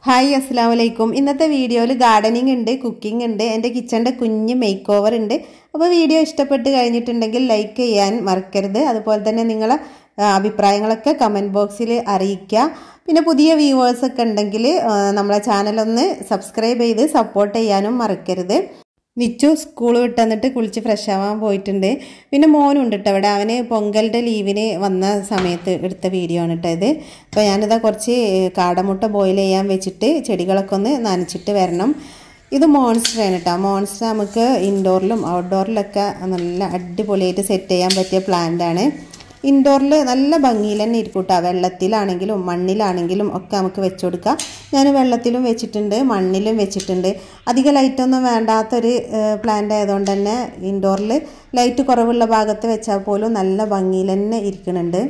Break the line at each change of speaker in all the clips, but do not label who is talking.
Hi അസ്സാം വലൈക്കും ഇന്നത്തെ വീഡിയോയിൽ ഗാർഡനിങ് ഉണ്ട് കുക്കിംഗ് ഉണ്ട് എൻ്റെ കിച്ചണിൻ്റെ കുഞ്ഞ് മേക്ക് ഓവർ ഉണ്ട് അപ്പോൾ വീഡിയോ ഇഷ്ടപ്പെട്ട് കഴിഞ്ഞിട്ടുണ്ടെങ്കിൽ ലൈക്ക് ചെയ്യാൻ മറക്കരുത് അതുപോലെ തന്നെ നിങ്ങളെ ആ, അഭിപ്രായങ്ങളൊക്കെ കമൻറ്റ് ബോക്സിൽ അറിയിക്കുക പിന്നെ പുതിയ വ്യൂവേഴ്സൊക്കെ ഉണ്ടെങ്കിൽ ആ, നമ്മളെ ചാനലൊന്ന് സബ്സ്ക്രൈബ് ചെയ്ത് സപ്പോർട്ട് ചെയ്യാനും മറക്കരുത് നിച്ചു സ്കൂൾ വിട്ട് വന്നിട്ട് കുളിച്ച് ഫ്രഷ് ആവാൻ പോയിട്ടുണ്ട് പിന്നെ മോനുണ്ട് കേട്ടോ ഇവിടെ അവന് പൊങ്കലിൻ്റെ ലീവിന് വന്ന സമയത്ത് എടുത്ത വീഡിയോ ആണ് കേട്ടോ ഇത് അപ്പോൾ ഞാനിതാ കുറച്ച് കാടമുട്ട ബോയിൽ ചെയ്യാൻ വെച്ചിട്ട് ചെടികളൊക്കെ ഒന്ന് നനച്ചിട്ട് വരണം ഇത് മോൺസ്റ്ററാണ് കേട്ടോ മോൺസ്റ്റർ നമുക്ക് ഇൻഡോറിലും ഔട്ട്ഡോറിലൊക്കെ നല്ല അടിപൊളിയായിട്ട് സെറ്റ് ചെയ്യാൻ പറ്റിയ പ്ലാന്റ് ആണ് ഇൻഡോറിൽ നല്ല ഭംഗിയിൽ തന്നെ ഇരിക്കും കേട്ടോ വെള്ളത്തിലാണെങ്കിലും മണ്ണിലാണെങ്കിലും ഒക്കെ നമുക്ക് വെച്ച് കൊടുക്കാം ഞാൻ വെള്ളത്തിലും വെച്ചിട്ടുണ്ട് മണ്ണിലും വെച്ചിട്ടുണ്ട് അധികം ലൈറ്റൊന്നും വേണ്ടാത്തൊരു പ്ലാന്റ് ആയതുകൊണ്ട് തന്നെ ഇൻഡോറിൽ ലൈറ്റ് കുറവുള്ള ഭാഗത്ത് വെച്ചാൽ പോലും നല്ല ഭംഗിയിൽ തന്നെ ഇരിക്കുന്നുണ്ട്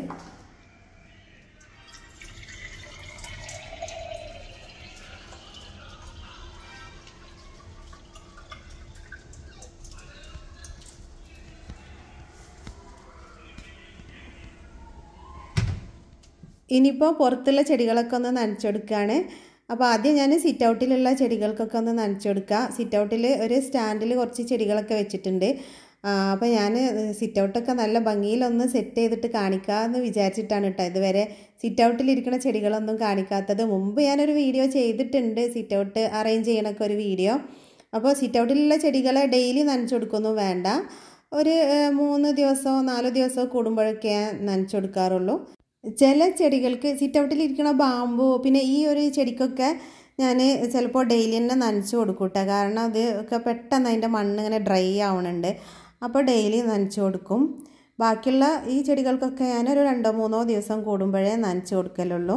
ഇനിയിപ്പോൾ പുറത്തുള്ള ചെടികളൊക്കെ ഒന്ന് നനച്ചെടുക്കുകയാണ് അപ്പോൾ ആദ്യം ഞാൻ സിറ്റ് ഔട്ടിലുള്ള ചെടികൾക്കൊക്കെ ഒന്ന് നനച്ചെടുക്കുക സിറ്റ് ഔട്ടിൽ ഒരു സ്റ്റാൻഡിൽ കുറച്ച് ചെടികളൊക്കെ വെച്ചിട്ടുണ്ട് അപ്പോൾ ഞാൻ സിറ്റ് ഔട്ടൊക്കെ നല്ല ഭംഗിയിലൊന്ന് സെറ്റ് ചെയ്തിട്ട് കാണിക്കാമെന്ന് വിചാരിച്ചിട്ടാണ് കേട്ടോ ഇതുവരെ സിറ്റ് ഔട്ടിലിരിക്കുന്ന ചെടികളൊന്നും കാണിക്കാത്തത് മുമ്പ് ഞാനൊരു വീഡിയോ ചെയ്തിട്ടുണ്ട് സിറ്റ് ഔട്ട് അറേഞ്ച് ചെയ്യണൊക്കെ ഒരു വീഡിയോ അപ്പോൾ സിറ്റ് ഔട്ടിലുള്ള ചെടികളെ ഡെയിലി നനച്ചു കൊടുക്കൊന്നും വേണ്ട ഒരു ഏഹ്, മൂന്ന് ദിവസമോ നാല് ദിവസമോ കൂടുമ്പോഴൊക്കെ നനച്ചു കൊടുക്കാറുള്ളൂ ചില ചെടികൾക്ക് സിറ്റ് ഔട്ടിലിരിക്കണ ബാമ്പു പിന്നെ ഈ ഒരു ചെടിക്കൊക്കെ ഞാൻ ചിലപ്പോൾ ഡെയിലി തന്നെ നനച്ച് കൊടുക്കും കേട്ടോ കാരണം അത് ഒക്കെ പെട്ടെന്ന് അതിൻ്റെ മണ്ണ് ഇങ്ങനെ ഡ്രൈ ആവണുണ്ട് അപ്പോൾ ഡെയിലി നനച്ച് കൊടുക്കും ബാക്കിയുള്ള ഈ ചെടികൾക്കൊക്കെ ഞാനൊരു രണ്ടോ മൂന്നോ ദിവസം കൂടുമ്പോഴേ നനച്ച് കൊടുക്കലുള്ളൂ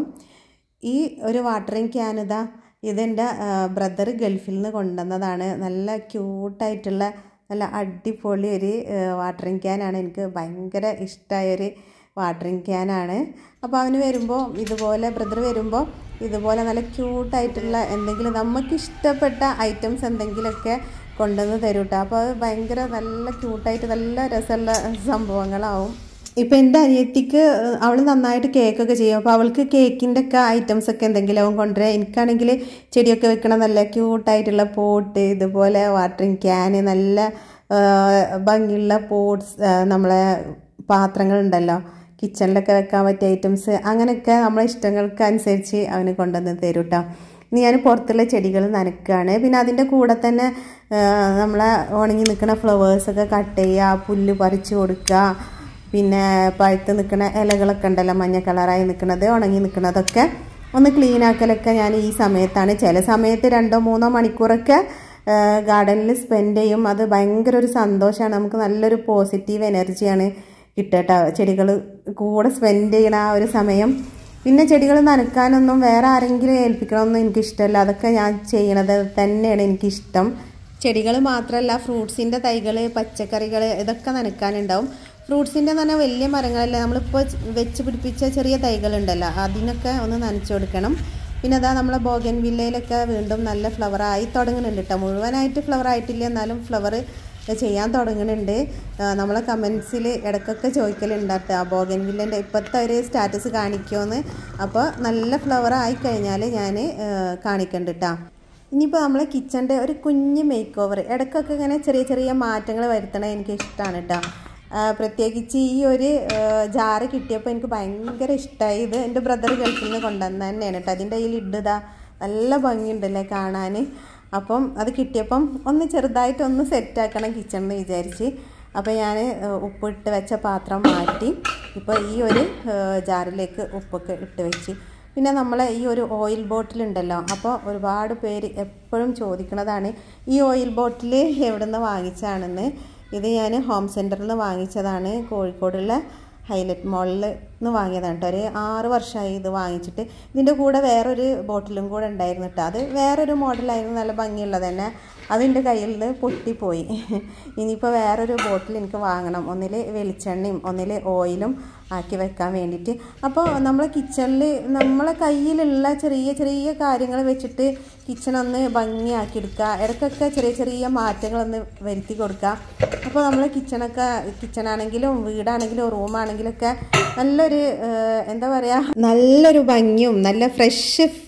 ഈ ഒരു വാട്ടറിങ് ക്യാൻ ഇതാ ഇതെൻ്റെ ബ്രദർ ഗൾഫിൽ നിന്ന് കൊണ്ടുവന്നതാണ് നല്ല ക്യൂട്ടായിട്ടുള്ള നല്ല അടിപൊളി ഒരു വാട്ടറിങ് ക്യാനാണ് എനിക്ക് ഭയങ്കര ഇഷ്ടമായൊരു വാട്ടറിങ് ക്യാനാണ് അപ്പോൾ അവന് വരുമ്പോൾ ഇതുപോലെ ബ്രദർ വരുമ്പോൾ ഇതുപോലെ നല്ല ക്യൂട്ടായിട്ടുള്ള എന്തെങ്കിലും നമുക്ക് ഇഷ്ടപ്പെട്ട ഐറ്റംസ് എന്തെങ്കിലുമൊക്കെ കൊണ്ടുവന്ന് തരും കേട്ടോ അപ്പോൾ അത് ഭയങ്കര നല്ല ക്യൂട്ടായിട്ട് നല്ല രസമുള്ള സംഭവങ്ങളാവും ഇപ്പം എൻ്റെ അനിയത്തിക്ക് അവൾ നന്നായിട്ട് കേക്കൊക്കെ ചെയ്യും അപ്പോൾ അവൾക്ക് കേക്കിൻ്റെ ഒക്കെ ഐറ്റംസ് ഒക്കെ എന്തെങ്കിലും ആവും കൊണ്ടുവരാം എനിക്കാണെങ്കിൽ ചെടിയൊക്കെ വെക്കണം നല്ല ക്യൂട്ടായിട്ടുള്ള പോട്ട് ഇതുപോലെ വാട്ടറിങ് ക്യാന് നല്ല ആ, ഭംഗിയുള്ള പോട്ട്സ് നമ്മളെ പാത്രങ്ങളുണ്ടല്ലോ കിച്ചണിലൊക്കെ വെക്കാൻ പറ്റിയ ഐറ്റംസ് അങ്ങനെയൊക്കെ നമ്മളെ ഇഷ്ടങ്ങൾക്ക് അനുസരിച്ച് അവന് കൊണ്ടുവന്ന് തരും കേട്ടോ ഇനി ഞാൻ പുറത്തുള്ള ചെടികൾ നനക്കുകയാണ് പിന്നെ അതിൻ്റെ കൂടെ തന്നെ ആ, നമ്മളെ ഉണങ്ങി നിൽക്കുന്ന ഫ്ലവേഴ്സൊക്കെ കട്ട് ചെയ്യുക പുല്ല് പറിച്ച് കൊടുക്കുക പിന്നെ പഴുത്ത് നിൽക്കുന്ന ഇലകളൊക്കെ ഉണ്ടല്ലോ മഞ്ഞ കളറായി നിൽക്കുന്നത് ഉണങ്ങി നിൽക്കുന്നതൊക്കെ ഒന്ന് ക്ലീൻ ആക്കലൊക്കെ ഞാൻ ഈ സമയത്താണ് ചില സമയത്ത് രണ്ടോ മൂന്നോ മണിക്കൂറൊക്കെ ഗാർഡനിൽ സ്പെൻഡ് ചെയ്യും അത് ഭയങ്കര ഒരു സന്തോഷമാണ് നമുക്ക് നല്ലൊരു പോസിറ്റീവ് എനർജിയാണ് കിട്ടുക ചെടികൾ കൂടെ സ്പെൻഡ് ചെയ്യണ ആ ഒരു സമയം പിന്നെ ചെടികൾ നനക്കാനൊന്നും വേറെ ആരെങ്കിലും ഏൽപ്പിക്കണമെന്നും എനിക്കിഷ്ടമല്ല അതൊക്കെ ഞാൻ ചെയ്യണത് തന്നെയാണ് എനിക്കിഷ്ടം ചെടികൾ മാത്രമല്ല ഫ്രൂട്ട്സിൻ്റെ തൈകൾ പച്ചക്കറികൾ ഇതൊക്കെ നനക്കാനുണ്ടാവും ഫ്രൂട്ട്സിൻ്റെ തന്നെ വലിയ മരങ്ങളല്ല നമ്മളിപ്പോൾ വെച്ച് പിടിപ്പിച്ച ചെറിയ തൈകളുണ്ടല്ലോ അതിനൊക്കെ ഒന്ന് നനച്ചു കൊടുക്കണം പിന്നെ അതാ നമ്മളെ ബോഗൻ വില്ലയിലൊക്കെ വീണ്ടും നല്ല ഫ്ലവർ ആയി തുടങ്ങുന്നുണ്ട് കേട്ടോ മുഴുവനായിട്ട് ഫ്ലവർ ആയിട്ടില്ല എന്നാലും ഫ്ലവർ ചെയ്യാൻ തുടങ്ങുന്നുണ്ട് ആ, നമ്മളെ കമൻസിൽ ഇടയ്ക്കൊക്കെ ചോദിക്കലുണ്ട് കേട്ടോ ആ ബോഗൻ വില്ലൻ്റെ ഇപ്പോഴത്തെ ഒരു സ്റ്റാറ്റസ് കാണിക്കുമെന്ന് അപ്പോൾ നല്ല ഫ്ലവർ ആയി കഴിഞ്ഞാൽ ഞാൻ കാണിക്കണ്ട് കേട്ടോ ഇനിയിപ്പോൾ നമ്മൾ കിച്ചൻ്റെ ഒരു കുഞ്ഞ് മേക്ക് ഓവർ ഇടയ്ക്കൊക്കെ ഇങ്ങനെ ചെറിയ ചെറിയ മാറ്റങ്ങൾ വരുത്തണത് എനിക്ക് ഇഷ്ടമാണ് കേട്ടോ ആ, പ്രത്യേകിച്ച് ഈ ഒരു ആ, ജാറ് കിട്ടിയപ്പോൾ എനിക്ക് ഭയങ്കര ഇഷ്ടമായി ഇത് എൻ്റെ ബ്രദർ ഗൾഫിൽ നിന്ന് കൊണ്ടുവന്ന തന്നെയാണ് കേട്ടോ അതിൻ്റെ കയ്യിൽ ഇടുതാ നല്ല ഭംഗിയുണ്ടല്ലേ കാണാൻ അപ്പം അത് കിട്ടിയപ്പം ഒന്ന് ചെറുതായിട്ട് ഒന്ന് സെറ്റാക്കണം കിച്ചണിൽ വിചാരിച്ച് അപ്പോൾ ഞാൻ ഉപ്പിട്ട് വെച്ച പാത്രം മാറ്റി ഇപ്പോൾ ഈ ഒരു ആ, ജാറിലേക്ക് ഉപ്പൊക്കെ ഇട്ട് വെച്ച് പിന്നെ നമ്മൾ ഈ ഒരു ഓയിൽ ബോട്ടിൽ ഉണ്ടല്ലോ അപ്പോൾ ഒരുപാട് പേര് എപ്പോഴും ചോദിക്കുന്നതാണ് ഈ ഓയിൽ ബോട്ടിൽ എവിടെ നിന്ന് വാങ്ങിച്ചാണെന്ന് ഇത് ഞാൻ ഹോം സെൻറ്ററിൽ നിന്ന് വാങ്ങിച്ചതാണ് കോഴിക്കോടുള്ള ഹൈലൈറ്റ് മോളിൽ നിന്ന് വാങ്ങിയതാണ് കേട്ടോ ഒരു ആറ് വർഷമായി ഇത് വാങ്ങിച്ചിട്ട് ഇതിൻ്റെ കൂടെ വേറൊരു ബോട്ടിലും കൂടെ ഉണ്ടായിരുന്നു കേട്ടോ അത് വേറൊരു മോഡലായിരുന്നു നല്ല ഭംഗിയുള്ളത് തന്നെ അതിൻ്റെ കയ്യിൽ നിന്ന് പൊട്ടിപ്പോയി ഇനിയിപ്പോൾ വേറൊരു ബോട്ടിൽ എനിക്ക് വാങ്ങണം ഒന്നിൽ വെളിച്ചെണ്ണയും ഒന്നിൽ ഓയിലും ആക്കി വെക്കാൻ വേണ്ടിയിട്ട് അപ്പോൾ നമ്മളെ കിച്ചണിൽ നമ്മളെ കയ്യിലുള്ള ചെറിയ ചെറിയ കാര്യങ്ങൾ വെച്ചിട്ട് കിച്ചൺ ഒന്ന് ഭംഗിയാക്കി എടുക്കുക ഇടയ്ക്കൊക്കെ ചെറിയ ചെറിയ മാറ്റങ്ങളൊന്ന് വരുത്തി കൊടുക്കുക അപ്പോൾ നമ്മൾ കിച്ചണൊക്കെ കിച്ചണാണെങ്കിലും വീടാണെങ്കിലും റൂമാണെങ്കിലും ഒക്കെ നല്ലൊരു ഏഹ്, എന്താ പറയുക നല്ലൊരു ഭംഗിയും നല്ല ഫ്രഷ്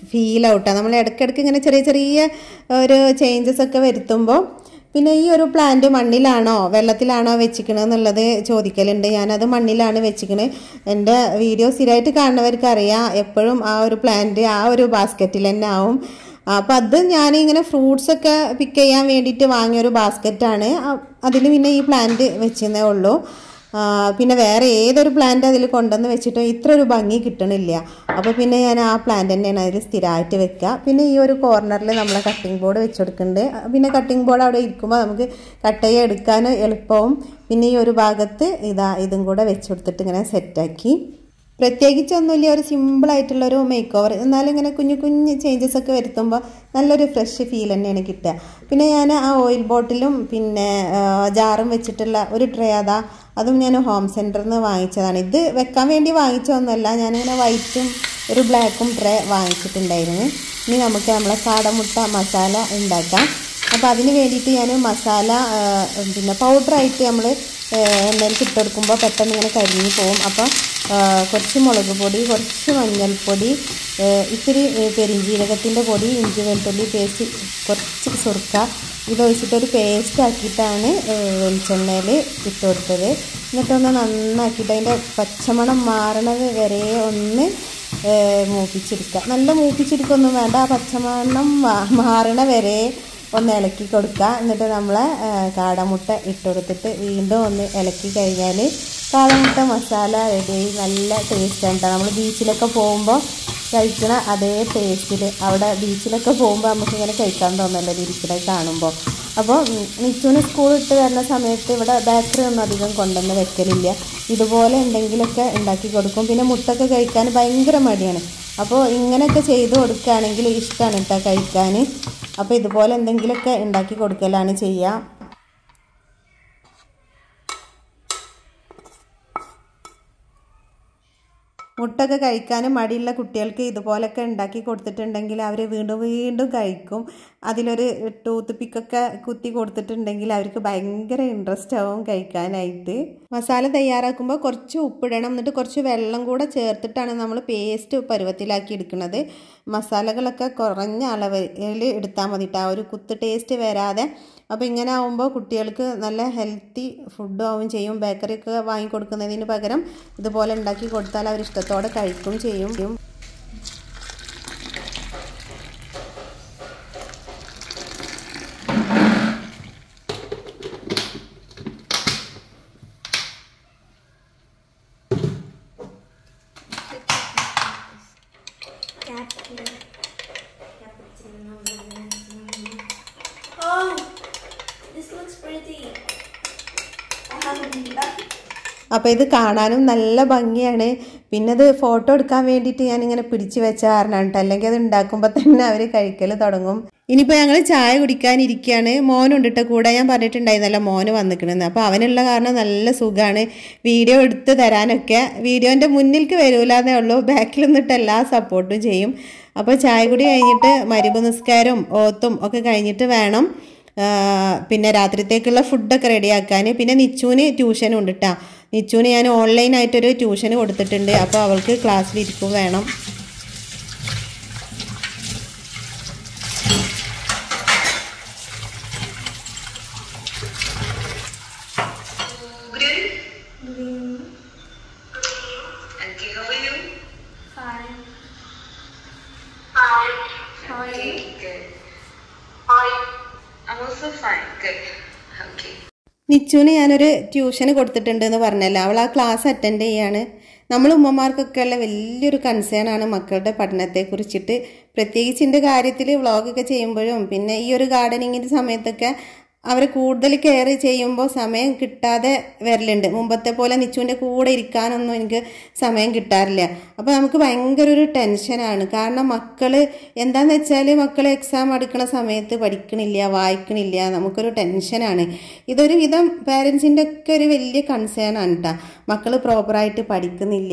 ഫീൽ ഔട്ടാണ് നമ്മൾ ഇടയ്ക്കിടയ്ക്ക് ഇങ്ങനെ ചെറിയ ചെറിയ ഒരു ചേഞ്ചസ് ഒക്കെ വരുത്തുമ്പോൾ പിന്നെ ഈ ഒരു പ്ലാന്റ് മണ്ണിലാണോ വെള്ളത്തിലാണോ വെച്ചിക്കണത് എന്നുള്ളത് ചോദിക്കലുണ്ട് ഞാനത് മണ്ണിലാണ് വെച്ചിക്കണത് എൻ്റെ വീഡിയോ സ്ഥിരമായിട്ട് കാണുന്നവർക്ക് അറിയാം എപ്പോഴും ആ ഒരു പ്ലാന്റ് ആ ഒരു ബാസ്ക്കറ്റിൽ തന്നെ ആവും അപ്പം അത് ഞാൻ ഇങ്ങനെ ഫ്രൂട്ട്സ് ഒക്കെ പിക്ക് ചെയ്യാൻ വേണ്ടിയിട്ട് വാങ്ങിയൊരു ബാസ്ക്കറ്റാണ് അതിൽ പിന്നെ ഈ പ്ലാന്റ് വെച്ചെന്നേ ഉള്ളൂ ആ, പിന്നെ വേറെ ഏതൊരു പ്ലാന്റ് അതിൽ കൊണ്ടുവന്ന് വെച്ചിട്ടോ ഇത്ര ഒരു ഭംഗി കിട്ടണില്ല അപ്പോൾ പിന്നെ ഞാൻ ആ പ്ലാന്റ് തന്നെയാണ് അതിൽ സ്ഥിരമായിട്ട് വെക്കുക പിന്നെ ഈ ഒരു കോർണറിൽ നമ്മളെ കട്ടിംഗ് ബോർഡ് വെച്ചെടുക്കുന്നുണ്ട് പിന്നെ കട്ടിംഗ് ബോർഡ് അവിടെ ഇരിക്കുമ്പോൾ നമുക്ക് കട്ട് ചെയ്യാൻ എടുക്കാൻ എളുപ്പവും പിന്നെ ഈ ഒരു ഭാഗത്ത് ഇതാ ഇതും കൂടെ വെച്ചെടുത്തിട്ട് ഇങ്ങനെ സെറ്റാക്കി പ്രത്യേകിച്ചൊന്നുമില്ല ഒരു സിമ്പിളായിട്ടുള്ള ഒരു മേക്ക് ഓവർ എന്നാലും ഇങ്ങനെ കുഞ്ഞു കുഞ്ഞു ചേഞ്ചസ് ഒക്കെ വരുത്തുമ്പോൾ നല്ലൊരു ഫ്രഷ് ഫീൽ തന്നെയാണ് കിട്ടുക പിന്നെ ഞാൻ ആ ഓയിൽ ബോട്ടിലും പിന്നെ ആ, ജാറും വെച്ചിട്ടുള്ള ഒരു ട്രേ അതാ അതും ഞാൻ ഹോം സെൻറ്ററിൽ നിന്ന് വാങ്ങിച്ചതാണ് ഇത് വെക്കാൻ വേണ്ടി വാങ്ങിച്ചതൊന്നുമല്ല ഞാനിങ്ങനെ വൈറ്റും ഒരു ബ്ലാക്കും ട്രേ വാങ്ങിച്ചിട്ടുണ്ടായിരുന്നു ഇനി നമുക്ക് നമ്മളെ കാടമുട്ട മസാല ഉണ്ടാക്കാം അപ്പോൾ അതിന് വേണ്ടിയിട്ട് ഞാൻ മസാല ആ, പിന്നെ പൗഡറായിട്ട് നമ്മൾ എണ്ണയിൽ ഇട്ടെടുക്കുമ്പോൾ പെട്ടെന്ന് ഇങ്ങനെ കരിഞ്ഞു പോകും അപ്പോൾ ആ, കുറച്ച് മുളക് പൊടി കുറച്ച് മഞ്ഞൾപ്പൊടി ആ, ഇത്തിരി പെരിഞ്ജീരകത്തിൻ്റെ പൊടി ഇഞ്ചി വെളുത്തുള്ളി പേസ്റ്റ് കുറച്ച് സുർക്ക ഇതൊഴിച്ചിട്ടൊരു പേസ്റ്റ് ആക്കിയിട്ടാണ് വെളിച്ചെണ്ണയിൽ ഇട്ട് കൊടുത്തത് എന്നിട്ടൊന്ന് നന്നാക്കിയിട്ട് അതിൻ്റെ പച്ചമണം മാറണത് വരെ ഒന്ന് ഏഹ് മൂപ്പിച്ചെടുക്കുക നല്ല മൂപ്പിച്ചെടുക്കൊന്നും വേണ്ട ആ പച്ചമണം മാ- മാറണ വരെ ഒന്ന് ഇളക്കി കൊടുക്കുക എന്നിട്ട് നമ്മൾ കാടമുട്ട ഇട്ട് കൊടുത്തിട്ട് വീണ്ടും ഒന്ന് ഇളക്കി കഴിഞ്ഞാൽ കാടമുട്ട മസാല റെഡിയായി നല്ല ടേസ്റ്റാണ് കേട്ടോ നമ്മൾ ബീച്ചിലൊക്കെ പോകുമ്പോൾ കഴിക്കണ അതേ ടേസ്റ്റിൽ അവിടെ ബീച്ചിലൊക്കെ പോകുമ്പോൾ നമുക്ക് ഇങ്ങനെ കഴിക്കാൻ തോന്നല്ലോ ഇരിക്കണത് കാണുമ്പോൾ അപ്പോൾ നിച്ചുവിന് സ്കൂൾ ഇട്ട് വരുന്ന സമയത്ത് ഇവിടെ ബേക്കറി ഒന്നും അധികം കൊണ്ടുവന്ന് വെക്കലില്ല ഇതുപോലെ എന്തെങ്കിലുമൊക്കെ ഉണ്ടാക്കി കൊടുക്കും പിന്നെ മുട്ടൊക്കെ കഴിക്കാൻ ഭയങ്കര മടിയാണ് അപ്പോൾ ഇങ്ങനെയൊക്കെ ചെയ്ത് കൊടുക്കുകയാണെങ്കിൽ ഇഷ്ടമാണ് കേട്ടോ കഴിക്കാൻ അപ്പോൾ ഇതുപോലെ എന്തെങ്കിലുമൊക്കെ ഉണ്ടാക്കി കൊടുക്കലാണ് ചെയ്യുക മുട്ടൊക്കെ കഴിക്കാനും മടിയുള്ള കുട്ടികൾക്ക് ഇതുപോലൊക്കെ ഉണ്ടാക്കി കൊടുത്തിട്ടുണ്ടെങ്കിൽ അവർ വീണ്ടും വീണ്ടും കഴിക്കും അതിലൊരു ടൂത്ത് പിക്കൊക്കെ കുത്തി കൊടുത്തിട്ടുണ്ടെങ്കിൽ അവർക്ക് ഭയങ്കര ഇൻട്രസ്റ്റ് ആവും കഴിക്കാനായിട്ട് മസാല തയ്യാറാക്കുമ്പോൾ കുറച്ച് ഉപ്പിടണം എന്നിട്ട് കുറച്ച് വെള്ളം കൂടെ ചേർത്തിട്ടാണ് നമ്മൾ പേസ്റ്റ് പരുവത്തിലാക്കി എടുക്കുന്നത് മസാലകളൊക്കെ കുറഞ്ഞ അളവിൽ എടുത്താൽ മതിട്ട് ആ ഒരു കുത്ത് ടേസ്റ്റ് വരാതെ അപ്പോൾ ഇങ്ങനെ ആവുമ്പോൾ കുട്ടികൾക്ക് നല്ല ഹെൽത്തി ഫുഡും ആവും ചെയ്യും ബേക്കറി ഒക്കെ വാങ്ങി കൊടുക്കുന്നതിന് പകരം ഇതുപോലെ ഉണ്ടാക്കി കൊടുത്താൽ അവർ ഇഷ്ടത്തോടെ കഴിക്കും ചെയ്യും
Oh, this looks pretty. Alhamdulillah.
അപ്പോൾ ഇത് കാണാനും നല്ല ഭംഗിയാണ് പിന്നെ ഇത് ഫോട്ടോ എടുക്കാൻ വേണ്ടിയിട്ട് ഞാനിങ്ങനെ പിടിച്ചു വെച്ച കാരണമാണ് കേട്ടോ അല്ലെങ്കിൽ അത് ഉണ്ടാക്കുമ്പോൾ തന്നെ അവർ കഴിക്കൽ തുടങ്ങും ഇനിയിപ്പോൾ ഞങ്ങൾ ചായ കുടിക്കാനിരിക്കുകയാണ് മോനുണ്ട് കേട്ടോ കൂടെ ഞാൻ പറഞ്ഞിട്ടുണ്ടായിരുന്നല്ലോ മോന് വന്നിക്കണെന്ന് അപ്പോൾ അവനുള്ള കാരണം നല്ല സുഖമാണ് വീഡിയോ എടുത്ത് തരാനൊക്കെ വീഡിയോൻ്റെ മുന്നിലേക്ക് വരൂലെന്നേ ഉള്ളൂ ബാക്കിൽ നിന്നിട്ട് എല്ലാ സപ്പോർട്ടും ചെയ്യും അപ്പോൾ ചായ കുടി കഴിഞ്ഞിട്ട് മരുഭ നിസ്കാരവും ഓത്തും ഒക്കെ കഴിഞ്ഞിട്ട് വേണം ആ, പിന്നെ രാത്രിത്തേക്കുള്ള ഫുഡൊക്കെ റെഡിയാക്കാൻ പിന്നെ നിച്ചുവിന് ട്യൂഷനും ഉണ്ട് കേട്ടോ നിച്ചുവിന് ഞാൻ ഓൺലൈനായിട്ടൊരു ട്യൂഷന് കൊടുത്തിട്ടുണ്ട് അപ്പോൾ അവൾക്ക് ക്ലാസ്സിലിരിക്കും വേണം
Green.
Okay, how are you?
Fine.
Fine.
How are you?
Okay, good. Fine. I'm also fine. Good. Okay.
നിച്ചുവിന് ഞാനൊരു ട്യൂഷന് കൊടുത്തിട്ടുണ്ട് എന്ന് പറഞ്ഞല്ലോ അവൾ ആ ക്ലാസ് അറ്റൻഡ് ചെയ്യാണ് നമ്മൾ ഉമ്മമാർക്കൊക്കെ ഉള്ള വലിയൊരു കൺസേൺ ആണ് മക്കളുടെ പഠനത്തെ കുറിച്ചിട്ട് പ്രത്യേകിച്ച് എൻ്റെ കാര്യത്തിൽ വ്ളോഗൊക്കെ ചെയ്യുമ്പോഴും പിന്നെ ഈ ഒരു ഗാർഡനിങ്ങിൻ്റെ സമയത്തൊക്കെ അവരെ കൂടുതൽ കെയർ ചെയ്യുമ്പോൾ സമയം കിട്ടാതെ വരലുണ്ട് മുമ്പത്തെ പോലെ നിച്ചുവിൻ്റെ കൂടെ ഇരിക്കാനൊന്നും എനിക്ക് സമയം കിട്ടാറില്ല അപ്പോൾ നമുക്ക് ഭയങ്കര ഒരു ടെൻഷനാണ് കാരണം മക്കൾ എന്താന്ന് വെച്ചാൽ മക്കൾ എക്സാം എടുക്കുന്ന സമയത്ത് പഠിക്കണില്ല വായിക്കണില്ല നമുക്കൊരു ടെൻഷനാണ് ഇതൊരു വിധം പാരൻസിൻ്റെ ഒക്കെ ഒരു വലിയ കൺസേൺ ആണ് കേട്ടോ മക്കൾ പ്രോപ്പറായിട്ട് പഠിക്കുന്നില്ല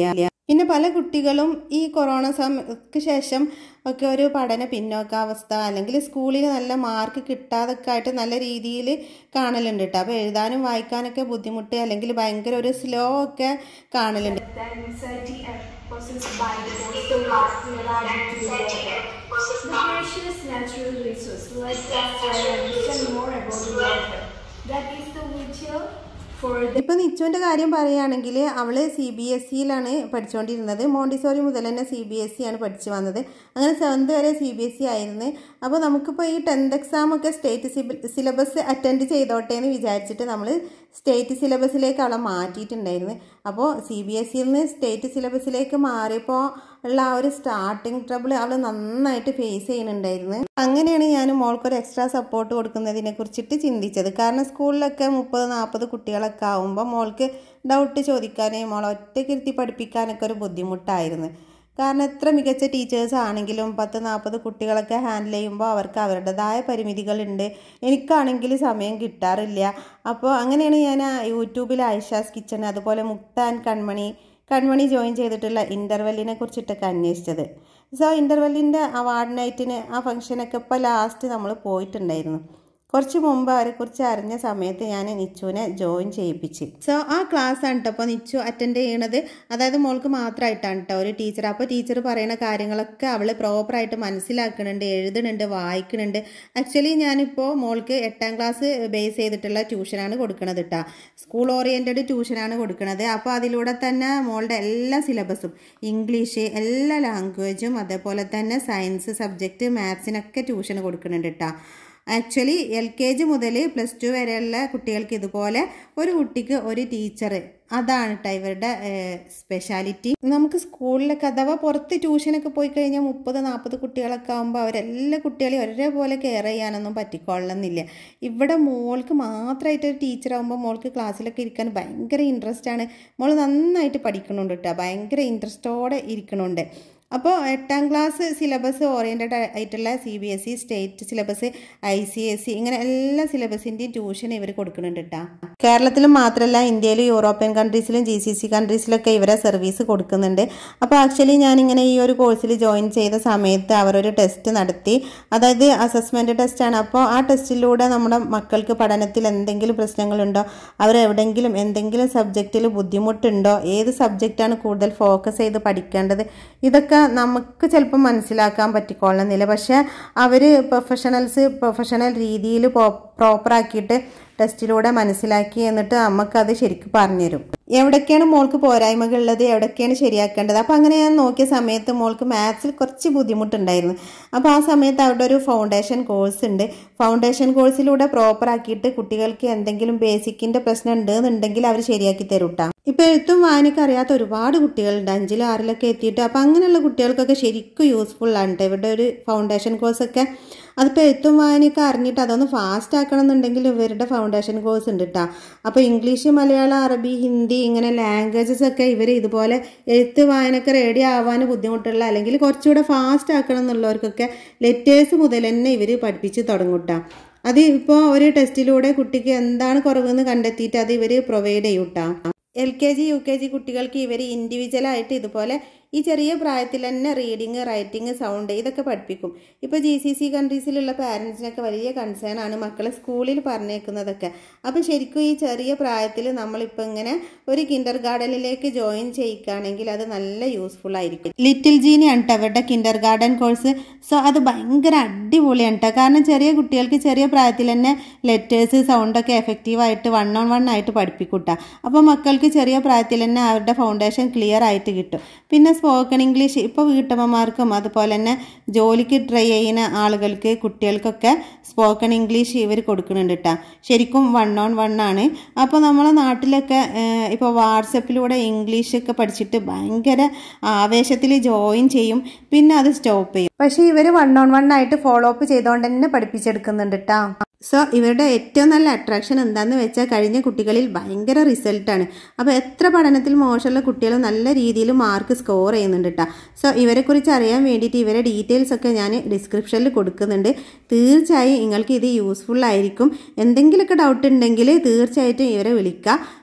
പിന്നെ പല കുട്ടികളും ഈ കൊറോണ സമയക്ക് ശേഷം ഒക്കെ ഒരു പഠന പിന്നോക്കാവസ്ഥ അല്ലെങ്കിൽ സ്കൂളിൽ നല്ല മാർക്ക് കിട്ടാതൊക്കെ ആയിട്ട് നല്ല രീതിയിൽ കാണലുണ്ട് കേട്ടോ അപ്പോൾ എഴുതാനും വായിക്കാനൊക്കെ ബുദ്ധിമുട്ട് അല്ലെങ്കിൽ ഭയങ്കര ഒരു സ്ലോ ഒക്കെ കാണലുണ്ട്
The anxiety and possessed by the monster was related to water. The precious natural resource. Let us try and understand more about the water. That is the vital for the
ഇപ്പം നിച്ചുവിൻ്റെ കാര്യം പറയുകയാണെങ്കിൽ അവൾ C B S സിയിലാണ് പഠിച്ചുകൊണ്ടിരുന്നത് Montessori മുതൽ തന്നെ C B S C ആണ് പഠിച്ചു വന്നത് അങ്ങനെ സെവൻത്ത് വരെ സി ബി എസ് സി ആയിരുന്നു അപ്പോൾ നമുക്കിപ്പോൾ ഈ ടെൻത്ത് എക്സാം ഒക്കെ സ്റ്റേറ്റ് സിലബസ് അറ്റൻഡ് ചെയ്തോട്ടെ എന്ന് വിചാരിച്ചിട്ട് നമ്മൾ സ്റ്റേറ്റ് സിലബസിലേക്ക് അവളെ മാറ്റിയിട്ടുണ്ടായിരുന്നു അപ്പോൾ സി ബി എസ് സിയിൽ നിന്ന് സ്റ്റേറ്റ് സിലബസിലേക്ക് മാറിയപ്പോൾ ഉള്ള ആ ഒരു സ്റ്റാർട്ടിങ് ട്രബിൾ അവൾ നന്നായിട്ട് ഫേസ് ചെയ്യുന്നുണ്ടായിരുന്നു അങ്ങനെയാണ് ഞാൻ മോൾക്കൊരു എക്സ്ട്രാ സപ്പോർട്ട് കൊടുക്കുന്നതിനെ കുറിച്ചിട്ട് ചിന്തിച്ചത് കാരണം സ്കൂളിലൊക്കെ മുപ്പത് നാൽപ്പത് കുട്ടികളൊക്കെ ആകുമ്പോൾ മോൾക്ക് ഡൗട്ട് ചോദിക്കാനും മോളെ ഒറ്റയ്ക്കിരുത്തി പഠിപ്പിക്കാനൊക്കെ ഒരു ബുദ്ധിമുട്ടായിരുന്നു കാരണം എത്ര മികച്ച ടീച്ചേഴ്സ് ആണെങ്കിലും പത്ത് നാൽപ്പത് കുട്ടികളൊക്കെ ഹാൻഡിൽ ചെയ്യുമ്പോൾ അവർക്ക് അവരുടേതായ പരിമിതികളുണ്ട് എനിക്കാണെങ്കിൽ സമയം കിട്ടാറില്ല അപ്പോൾ അങ്ങനെയാണ് ഞാൻ ആ യൂട്യൂബിൽ ഐഷാസ് കിച്ചൺ അതുപോലെ മുക്ത ആൻഡ് കൺമണി കൺമണി ജോയിൻ ചെയ്തിട്ടുള്ള ഇൻ്റർവെല്ലിനെ കുറിച്ചിട്ടൊക്കെ അന്വേഷിച്ചത് സോ ഇൻ്റർവെല്ലിൻ്റെ അവാർഡ് നൈറ്റിന് ആ ഫംഗ്ഷനൊക്കെ ഇപ്പോൾ ലാസ്റ്റ് നമ്മൾ പോയിട്ടുണ്ടായിരുന്നു കുറച്ച് മുമ്പ് അവരെക്കുറിച്ച് അറിഞ്ഞ സമയത്ത് ഞാൻ നിച്ചുവിനെ ജോയിൻ ചെയ്യിപ്പിച്ച് സോ ആ ക്ലാസ് ആണ് കേട്ടോ അപ്പോൾ നിച്ചു അറ്റൻഡ് ചെയ്യണത് അതായത് മോൾക്ക് മാത്രമായിട്ടാണ് കേട്ടോ ഒരു ടീച്ചർ അപ്പോൾ ടീച്ചർ പറയുന്ന കാര്യങ്ങളൊക്കെ അവൾ പ്രോപ്പറായിട്ട് മനസ്സിലാക്കുന്നുണ്ട് എഴുതുന്നുണ്ട് വായിക്കുന്നുണ്ട് ആക്ച്വലി ഞാനിപ്പോൾ മോൾക്ക് എട്ടാം ക്ലാസ് ബേസ് ചെയ്തിട്ടുള്ള ട്യൂഷനാണ് കൊടുക്കുന്നത് കേട്ടോ സ്കൂൾ ഓറിയൻറ്റഡ് ട്യൂഷനാണ് കൊടുക്കുന്നത് അപ്പോൾ അതിലൂടെ തന്നെ മോളുടെ എല്ലാ സിലബസും ഇംഗ്ലീഷ് എല്ലാ ലാംഗ്വേജും അതേപോലെ തന്നെ സയൻസ് സബ്ജക്റ്റ് മാത്സിനൊക്കെ ട്യൂഷൻ കൊടുക്കുന്നുണ്ട് കേട്ടോ ആക്ച്വലി എൽ കെ ജി മുതൽ പ്ലസ് ടു വരെയുള്ള കുട്ടികൾക്ക് ഇതുപോലെ ഒരു കുട്ടിക്ക് ഒരു ടീച്ചർ അതാണ് കേട്ടോ ഇവരുടെ സ്പെഷ്യാലിറ്റി നമുക്ക് സ്കൂളിലൊക്കെ അഥവാ പുറത്ത് ട്യൂഷനൊക്കെ പോയി കഴിഞ്ഞാൽ മുപ്പത് നാൽപ്പത് കുട്ടികളൊക്കെ ആകുമ്പോൾ അവരെല്ലാ കുട്ടികളെയും ഒരേപോലെ കെയർ ചെയ്യാനൊന്നും പറ്റിക്കൊള്ളണമെന്നില്ല ഇവിടെ മോൾക്ക് മാത്രമായിട്ട് ഒരു ടീച്ചറാകുമ്പോൾ മോൾക്ക് ക്ലാസ്സിലൊക്കെ ഇരിക്കാൻ ഭയങ്കര ഇൻട്രസ്റ്റ് ആണ് മോൾ നന്നായിട്ട് പഠിക്കണുണ്ട് കേട്ടോ ഭയങ്കര ഇൻട്രസ്റ്റോടെ ഇരിക്കണുണ്ട് അപ്പോൾ എട്ടാം ക്ലാസ് സിലബസ് ഓറിയൻറ്റഡ് ആയിട്ടുള്ള C B S E state syllabus I C S C ഇങ്ങനെ എല്ലാ സിലബസിൻ്റെയും ട്യൂഷൻ ഇവർ കൊടുക്കുന്നുണ്ട് കേട്ടോ കേരളത്തിലും മാത്രമല്ല ഇന്ത്യയിലും യൂറോപ്യൻ കൺട്രീസിലും ജി സി സി കൺട്രീസിലൊക്കെ ഇവരെ സർവീസ് കൊടുക്കുന്നുണ്ട് അപ്പോൾ ആക്ച്വലി ഞാനിങ്ങനെ ഈ ഒരു കോഴ്സിൽ ജോയിൻ ചെയ്ത സമയത്ത് അവരൊരു ടെസ്റ്റ് നടത്തി അതായത് അസസ്മെൻറ്റ് ടെസ്റ്റാണ് അപ്പോൾ ആ ടെസ്റ്റിലൂടെ നമ്മുടെ മക്കൾക്ക് പഠനത്തിൽ എന്തെങ്കിലും പ്രശ്നങ്ങളുണ്ടോ അവരെവിടെയെങ്കിലും എന്തെങ്കിലും സബ്ജക്റ്റിൽ ബുദ്ധിമുട്ടുണ്ടോ ഏത് സബ്ജക്റ്റാണ് കൂടുതൽ ഫോക്കസ് ചെയ്ത് പഠിക്കേണ്ടത് ഇതൊക്കെ നമുക്ക് ചിലപ്പോൾ മനസ്സിലാക്കാൻ പറ്റിക്കൊള്ളുന്നില്ല പക്ഷേ അവർ പ്രൊഫഷണൽസ് പ്രൊഫഷണൽ രീതിയിൽ പ്രോപ്പറാക്കിയിട്ട് ടെസ്റ്റിലൂടെ മനസ്സിലാക്കി എന്നിട്ട് നമുക്കത് ശരിക്കും പറഞ്ഞുതരും എവിടൊക്കെയാണ് മോൾക്ക് പോരായ്മകളുള്ളത് എവിടൊക്കെയാണ് ശരിയാക്കേണ്ടത് അപ്പോൾ അങ്ങനെ ഞാൻ നോക്കിയ സമയത്ത് മോൾക്ക് മാത്സിൽ കുറച്ച് ബുദ്ധിമുട്ടുണ്ടായിരുന്നു അപ്പോൾ ആ സമയത്ത് അവിടെ ഒരു ഫൗണ്ടേഷൻ കോഴ്സ് ഉണ്ട് ഫൗണ്ടേഷൻ കോഴ്സിലൂടെ പ്രോപ്പർ ആക്കിയിട്ട് കുട്ടികൾക്ക് എന്തെങ്കിലും ബേസിക്കിൻ്റെ പ്രശ്നം ഉണ്ടെന്നുണ്ടെങ്കിൽ അവർ ശരിയാക്കി തരും കേട്ടോ ഇപ്പോൾ എഴുത്തും വായനയൊക്കെ അറിയാത്ത ഒരുപാട് കുട്ടികളുണ്ട് അഞ്ചിലും ആറിലൊക്കെ എത്തിയിട്ട് അപ്പോൾ അങ്ങനെയുള്ള കുട്ടികൾക്കൊക്കെ ശരിക്കും യൂസ്ഫുൾ ആണ് കേട്ടോ ഇവരുടെ ഒരു ഫൗണ്ടേഷൻ കോഴ്സൊക്കെ അതിപ്പോൾ എഴുത്തും വായനയൊക്കെ അറിഞ്ഞിട്ട് അതൊന്ന് ഫാസ്റ്റ് ആക്കണം എന്നുണ്ടെങ്കിൽ ഇവരുടെ ഫൗണ്ടേഷൻ കോഴ്സ് ഉണ്ട് കേട്ടോ അപ്പോൾ ഇംഗ്ലീഷ് മലയാളം അറബി ഹിന്ദി ഇങ്ങനെ ലാംഗ്വേജസ് ഒക്കെ ഇവർ ഇതുപോലെ എഴുത്ത് വായനയൊക്കെ റെഡി ആവാൻ ബുദ്ധിമുട്ടുള്ള അല്ലെങ്കിൽ കുറച്ചുകൂടെ ഫാസ്റ്റ് ആക്കണം എന്നുള്ളവർക്കൊക്കെ ലെറ്റേഴ്സ് മുതൽ തന്നെ ഇവർ പഠിപ്പിച്ച് തുടങ്ങും കേട്ടോ അത് ഇപ്പോൾ ഒരു ടെസ്റ്റിലൂടെ കുട്ടിക്ക് എന്താണ് കുറവെന്ന് കണ്ടെത്തിയിട്ട് അത് ഇവർ പ്രൊവൈഡ് ചെയ്യും കേട്ടോ L K G U K G കുട്ടികൾക്ക് ഇവർ ഇൻഡിവിജ്വലായിട്ട് ഇതുപോലെ ഈ ചെറിയ പ്രായത്തിൽ തന്നെ റീഡിങ് റൈറ്റിംഗ് സൗണ്ട് ഇതൊക്കെ പഠിപ്പിക്കും ഇപ്പോൾ ജി സി സി കൺട്രീസിലുള്ള പാരൻസിനൊക്കെ വലിയ കൺസേൺ ആണ് മക്കളെ സ്കൂളിൽ പറഞ്ഞേക്കുന്നതൊക്കെ അപ്പോൾ ശരിക്കും ഈ ചെറിയ പ്രായത്തിൽ നമ്മളിപ്പോൾ ഇങ്ങനെ ഒരു കിൻഡർ ഗാർഡനിലേക്ക് ജോയിൻ ചെയ്യിക്കുകയാണെങ്കിൽ അത് നല്ല യൂസ്ഫുൾ ആയിരിക്കും ലിറ്റിൽ ജീനിയാണ് കേട്ടോ അവരുടെ കിൻഡർ ഗാർഡൻ കോഴ്സ് സോ അത് ഭയങ്കര അടിപൊളിയാണ് കേട്ടോ കാരണം ചെറിയ കുട്ടികൾക്ക് ചെറിയ പ്രായത്തിൽ തന്നെ ലെറ്റേഴ്സ് സൗണ്ടൊക്കെ എഫക്റ്റീവായിട്ട് വൺ ഓൺ വൺ ആയിട്ട് പഠിപ്പിക്കൂട്ടാ അപ്പോൾ മക്കൾക്ക് ചെറിയ പ്രായത്തിൽ തന്നെ അവരുടെ ഫൗണ്ടേഷൻ ക്ലിയർ ആയിട്ട് കിട്ടും പിന്നെ സ്പോക്കൺ ഇംഗ്ലീഷ് ഇപ്പോൾ വീട്ടമ്മമാർക്കും അതുപോലെ തന്നെ ജോലിക്ക് ട്രൈ ചെയ്യുന്ന ആളുകൾക്ക് കുട്ടികൾക്കൊക്കെ സ്പോക്കൺ ഇംഗ്ലീഷ് ഇവർ കൊടുക്കുന്നുണ്ട് കേട്ടോ ശരിക്കും വൺ ഓൺ വൺ ആണ് അപ്പോൾ നമ്മളെ നാട്ടിലൊക്കെ ഇപ്പോൾ വാട്സപ്പിലൂടെ ഇംഗ്ലീഷൊക്കെ പഠിച്ചിട്ട് ഭയങ്കര ആവേശത്തിൽ ജോയിൻ ചെയ്യും പിന്നെ അത് സ്റ്റോപ്പ് ചെയ്യും പക്ഷേ ഇവർ വൺ ഓൺ വൺ ആയിട്ട് ഫോളോ അപ്പ് ചെയ്തുകൊണ്ട് തന്നെ പഠിപ്പിച്ചെടുക്കുന്നുണ്ട് കേട്ടോ സോ ഇവരുടെ ഏറ്റവും നല്ല അട്രാക്ഷൻ എന്താണെന്ന് വെച്ചാൽ കഴിഞ്ഞ കുട്ടികളിൽ ഭയങ്കര റിസൾട്ടാണ് അപ്പോൾ എത്ര പഠനത്തിൽ മോശമുള്ള കുട്ടികളും നല്ല രീതിയിൽ മാർക്ക് സ്കോർ ചെയ്യുന്നുണ്ട് കേട്ടോ സോ ഇവരെക്കുറിച്ച് അറിയാൻ വേണ്ടിയിട്ട് ഇവരെ ഡീറ്റെയിൽസ് ഒക്കെ ഞാൻ ഡിസ്ക്രിപ്ഷനിൽ കൊടുക്കുന്നുണ്ട് തീർച്ചയായും നിങ്ങൾക്ക് ഇത് യൂസ്ഫുൾ ആയിരിക്കും എന്തെങ്കിലുമൊക്കെ ഡൗട്ട് ഉണ്ടെങ്കിൽ തീർച്ചയായിട്ടും ഇവരെ വിളിക്കുക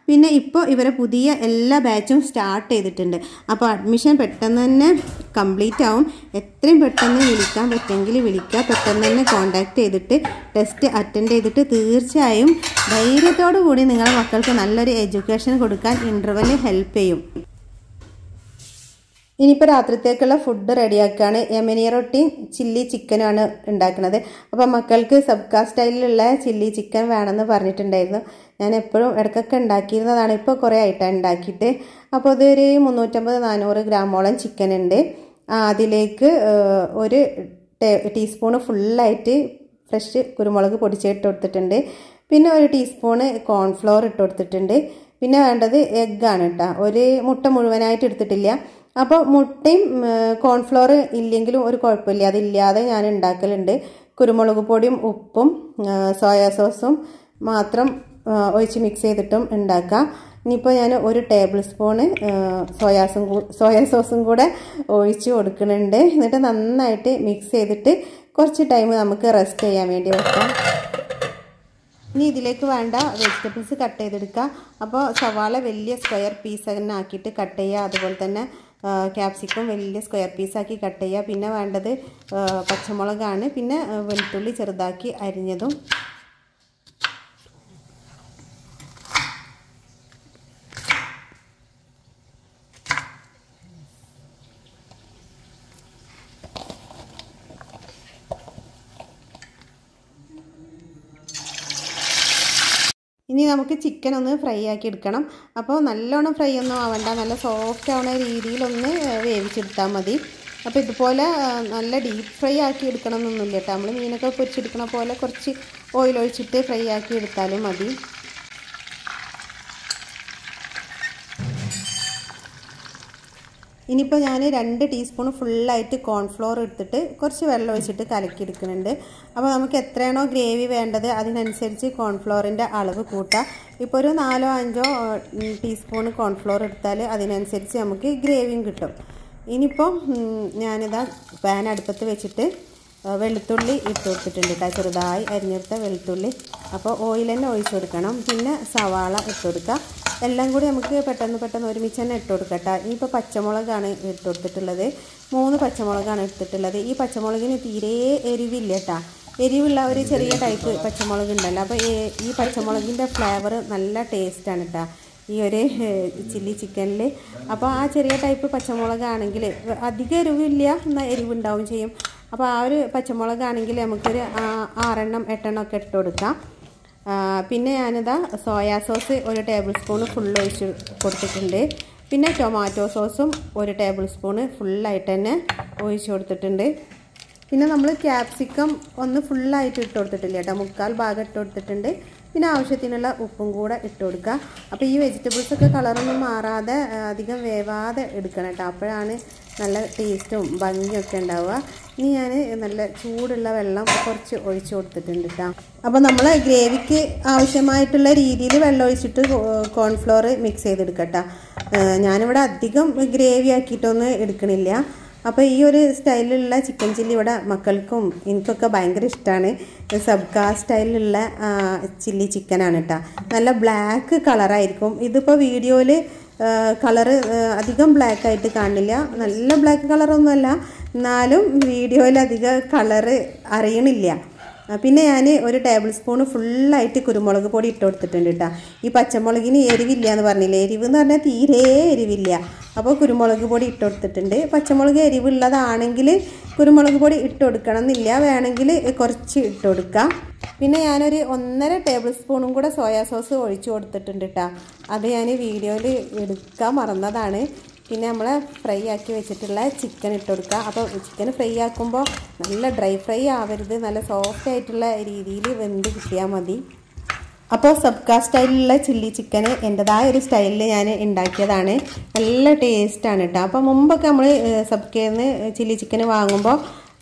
പിന്നെ ഇപ്പോൾ ഇവരെ പുതിയ എല്ലാ ബാച്ചും സ്റ്റാർട്ട് ചെയ്തിട്ടുണ്ട് അപ്പോൾ അഡ്മിഷൻ പെട്ടെന്ന് തന്നെ കംപ്ലീറ്റ് ആവും എത്രയും പെട്ടെന്ന് വിളിക്കാൻ പറ്റുമെങ്കിൽ വിളിക്കുക പെട്ടെന്ന് തന്നെ കോൺടാക്ട് ചെയ്തിട്ട് ടെസ്റ്റ് അറ്റൻഡ് ചെയ്തിട്ട് തീർച്ചയായും ധൈര്യത്തോടു കൂടി നിങ്ങളുടെ മക്കൾക്ക് നല്ലൊരു എഡ്യൂക്കേഷൻ കൊടുക്കാൻ ഇൻ്റർവെല് ഹെൽപ്പ് ചെയ്യും ഇനിയിപ്പോൾ രാത്രിത്തേക്കുള്ള ഫുഡ് റെഡിയാക്കുകയാണ് യമനി റൊട്ടിയും ചില്ലി ചിക്കനാണ് ഉണ്ടാക്കുന്നത് അപ്പോൾ മക്കൾക്ക് സബ്കാ സ്റ്റൈലിലുള്ള ചില്ലി ചിക്കൻ വേണമെന്ന് പറഞ്ഞിട്ടുണ്ടായിരുന്നു ഞാൻ എപ്പോഴും ഇടയ്ക്കൊക്കെ ഉണ്ടാക്കിയിരുന്നതാണ് ഇപ്പോൾ കുറേ ആയിട്ടാണ് ഉണ്ടാക്കിയിട്ട് അപ്പോൾ ഇതൊരു മുന്നൂറ്റമ്പത് നാനൂറ് ഗ്രാമോളം ചിക്കൻ ഉണ്ട് അതിലേക്ക് ഒരു ടീസ്പൂണ് ഫുള്ളായിട്ട് ഫ്രഷ് കുരുമുളക് പൊടിച്ചിട്ട് കൊടുത്തിട്ടുണ്ട് പിന്നെ ഒരു ടീസ്പൂണ് കോൺഫ്ലോർ ഇട്ട് കൊടുത്തിട്ടുണ്ട് പിന്നെ വേണ്ടത് എഗ്ഗാണ് കേട്ടോ ഒരു മുട്ട മുഴുവനായിട്ട് എടുത്തിട്ടില്ല അപ്പോൾ മുട്ടയും കോൺഫ്ലോർ ഇല്ലെങ്കിലും ഒരു കുഴപ്പമില്ല അതില്ലാതെ ഞാൻ ഉണ്ടാക്കലുണ്ട് കുരുമുളക് പൊടിയും ഉപ്പും സോയാ സോസും മാത്രം ഒഴിച്ച് മിക്സ് ചെയ്തിട്ടും ഉണ്ടാക്കാം ഇനിയിപ്പോൾ ഞാൻ ഒരു ടേബിൾ സ്പൂണ് സോയാസും സോയാ സോസും കൂടെ ഒഴിച്ച് കൊടുക്കുന്നുണ്ട് എന്നിട്ട് നന്നായിട്ട് മിക്സ് ചെയ്തിട്ട് കുറച്ച് ടൈം നമുക്ക് റെസ്റ്റ് ചെയ്യാൻ വേണ്ടി വെക്കാം ഇനി ഇതിലേക്ക് വേണ്ട വെജിറ്റബിൾസ് കട്ട് ചെയ്തെടുക്കുക അപ്പോൾ സവാള വലിയ സ്ക്വയർ പീസ് തന്നെ ആക്കിയിട്ട് കട്ട് ചെയ്യുക അതുപോലെ തന്നെ ക്യാപ്സിക്കം വലിയ സ്ക്വയർ പീസാക്കി കട്ട് ചെയ്യുക പിന്നെ വേണ്ടത് പച്ചമുളകാണ് പിന്നെ വെളുത്തുള്ളി ചെറുതാക്കി അരിഞ്ഞതും ഇനി നമുക്ക് ചിക്കൻ ഒന്ന് ഫ്രൈ ആക്കി എടുക്കണം അപ്പോൾ നല്ലോണം ഫ്രൈ ഒന്നും ആവണ്ട നല്ല സോഫ്റ്റ് ആവുന്ന രീതിയിലൊന്ന് വേവിച്ചെടുത്താൽ മതി അപ്പോൾ ഇതുപോലെ നല്ല ഡീപ്പ് ഫ്രൈ ആക്കി എടുക്കണം എന്നൊന്നുമില്ല കേട്ടോ നമ്മൾ മീനൊക്കെ പൊരിച്ചെടുക്കണ പോലെ കുറച്ച് ഓയിൽ ഒഴിച്ചിട്ട് ഫ്രൈ ആക്കി എടുത്താലും മതി ഇനിയിപ്പോൾ ഞാൻ രണ്ട് ടീസ്പൂൺ ഫുള്ളായിട്ട് കോൺഫ്ലോർ എടുത്തിട്ട് കുറച്ച് വെള്ളം ഒഴിച്ചിട്ട് കലക്കിയെടുക്കുന്നുണ്ട് അപ്പോൾ നമുക്ക് എത്രയാണോ ഗ്രേവി വേണ്ടത് അതിനനുസരിച്ച് കോൺഫ്ലോറിൻ്റെ അളവ് കൂട്ടാം ഇപ്പോൾ ഒരു നാലോ അഞ്ചോ ടീസ്പൂൺ കോൺഫ്ലോർ എടുത്താൽ അതിനനുസരിച്ച് നമുക്ക് ഗ്രേവിയും കിട്ടും ഇനിയിപ്പോൾ ഞാനിതാ പാൻ അടുപ്പത്ത് വെച്ചിട്ട് വെളുത്തുള്ളി ഇട്ട് കൊടുത്തിട്ടുണ്ട് കേട്ടോ ചെറുതായി അരിഞ്ഞെടുത്ത വെളുത്തുള്ളി അപ്പോൾ ഓയിൽ തന്നെ ഒഴിച്ചു കൊടുക്കണം പിന്നെ സവാള ഇട്ട് കൊടുക്കുക എല്ലാം കൂടി നമുക്ക് പെട്ടെന്ന് പെട്ടെന്ന് ഒരുമിച്ച് തന്നെ ഇട്ട് കൊടുക്കട്ടെ ഇനിയിപ്പോൾ പച്ചമുളകാണ് ഇട്ട് കൊടുത്തിട്ടുള്ളത് മൂന്ന് പച്ചമുളകാണ് എടുത്തിട്ടുള്ളത് ഈ പച്ചമുളകിന് തീരെ എരിവില്ല കേട്ടോ എരിവുള്ള ഒരു ചെറിയ ടൈപ്പ് പച്ചമുളക് ഉണ്ടല്ലോ അപ്പോൾ ഈ പച്ചമുളകിൻ്റെ ഫ്ലേവർ നല്ല ടേസ്റ്റാണ് കേട്ടോ ഈ ഒരു ചില്ലി ചിക്കനിൽ അപ്പോൾ ആ ചെറിയ ടൈപ്പ് പച്ചമുളകാണെങ്കിൽ അധികം എരിവില്ല എന്നാൽ എരിവുണ്ടാവും ചെയ്യും അപ്പോൾ ആ ഒരു പച്ചമുളകാണെങ്കിൽ നമുക്കൊരു ആറെണ്ണം എട്ടെണ്ണം ഒക്കെ ഇട്ട് കൊടുക്കാം പിന്നെ ഞാനിതാ സോയാ സോസ് ഒരു ടേബിൾ സ്പൂൺ ഫുൾ ഒഴിച്ച് കൊടുത്തിട്ടുണ്ട് പിന്നെ ടൊമാറ്റോ സോസും ഒരു ടേബിൾ സ്പൂണ് ഫുള്ളായിട്ട് തന്നെ ഒഴിച്ച് കൊടുത്തിട്ടുണ്ട് പിന്നെ നമ്മൾ ക്യാപ്സിക്കം ഒന്ന് ഫുള്ളായിട്ട് ഇട്ട് കൊടുത്തിട്ടില്ല കേട്ടോ മുക്കാൽ ഭാഗം ഇട്ട് കൊടുത്തിട്ടുണ്ട് പിന്നെ ആവശ്യത്തിനുള്ള ഉപ്പും കൂടെ ഇട്ട് കൊടുക്കുക അപ്പോൾ ഈ വെജിറ്റബിൾസ് ഒക്കെ കളറൊന്നും മാറാതെ അധികം വേവാതെ എടുക്കണം കേട്ടോ അപ്പോഴാണ് നല്ല ടേസ്റ്റും ഭംഗിയൊക്കെ ഉണ്ടാവുക ഇനി ഞാൻ നല്ല ചൂടുള്ള വെള്ളം കുറച്ച് ഒഴിച്ച് കൊടുത്തിട്ടുണ്ട് കേട്ടോ അപ്പോൾ നമ്മൾ ഗ്രേവിക്ക് ആവശ്യമായിട്ടുള്ള രീതിയിൽ വെള്ളം ഒഴിച്ചിട്ട് കോൺഫ്ലോർ മിക്സ് ചെയ്തെടുക്കട്ടോ ഞാനിവിടെ അധികം ഗ്രേവി ആക്കിയിട്ടൊന്നും എടുക്കണില്ല അപ്പോൾ ഈ ഒരു സ്റ്റൈലിലുള്ള ചിക്കൻ ചില്ലി ഇവിടെ മക്കൾക്കും എനിക്കൊക്കെ ഭയങ്കര ഇഷ്ടമാണ് സബ്കാ സ്റ്റൈലിലുള്ള ചില്ലി ചിക്കനാണ് കേട്ടോ നല്ല ബ്ലാക്ക് കളറായിരിക്കും ഇതിപ്പോൾ വീഡിയോയിൽ കളറ് അധികം ബ്ലാക്ക് ആയിട്ട് കാണില്ല നല്ല ബ്ലാക്ക് കളറൊന്നുമല്ല എന്നാലും വീഡിയോയിൽ അധികം കളറ് അറിയണില്ല പിന്നെ ഞാൻ ഒരു ടേബിൾ സ്പൂൺ ഫുള്ളായിട്ട് കുരുമുളക് പൊടി ഇട്ട് കൊടുത്തിട്ടുണ്ട് കേട്ടോ ഈ പച്ചമുളകിന് എരിവില്ല എന്ന് പറഞ്ഞില്ലേ എരിവ് എന്ന് പറഞ്ഞാൽ തീരെ എരിവില്ല അപ്പോൾ കുരുമുളക് പൊടി ഇട്ട് കൊടുത്തിട്ടുണ്ട് പച്ചമുളക് എരിവുള്ളതാണെങ്കിൽ കുരുമുളക് പൊടി ഇട്ട് കൊടുക്കണം എന്നില്ല വേണമെങ്കിൽ കുറച്ച് ഇട്ട് കൊടുക്കാം പിന്നെ ഞാനൊരു ഒന്നര ടേബിൾ സ്പൂണും കൂടെ സോയാ സോസ് ഒഴിച്ചു കൊടുത്തിട്ടുണ്ട് കേട്ടോ അത് ഞാൻ വീഡിയോയിൽ എടുക്കാൻ മറന്നതാണ് പിന്നെ നമ്മൾ ഫ്രൈ ആക്കി വെച്ചിട്ടുള്ള ചിക്കൻ ഇട്ട് കൊടുക്കുക അപ്പോൾ ചിക്കൻ ഫ്രൈ ആക്കുമ്പോൾ നല്ല ഡ്രൈ ഫ്രൈ ആവരുത് നല്ല സോഫ്റ്റ് ആയിട്ടുള്ള രീതിയിൽ വെന്ത് കിട്ടിയാൽ മതി അപ്പോൾ സബ്കാ സ്റ്റൈലിലുള്ള ചില്ലി ചിക്കന് എൻ്റെതായ ഒരു സ്റ്റൈലിൽ ഞാൻ ഉണ്ടാക്കിയതാണ് നല്ല ടേസ്റ്റാണ് കേട്ടോ അപ്പോൾ മുമ്പൊക്കെ നമ്മൾ സബ്കേന്ന് ചില്ലി ചിക്കൻ വാങ്ങുമ്പോൾ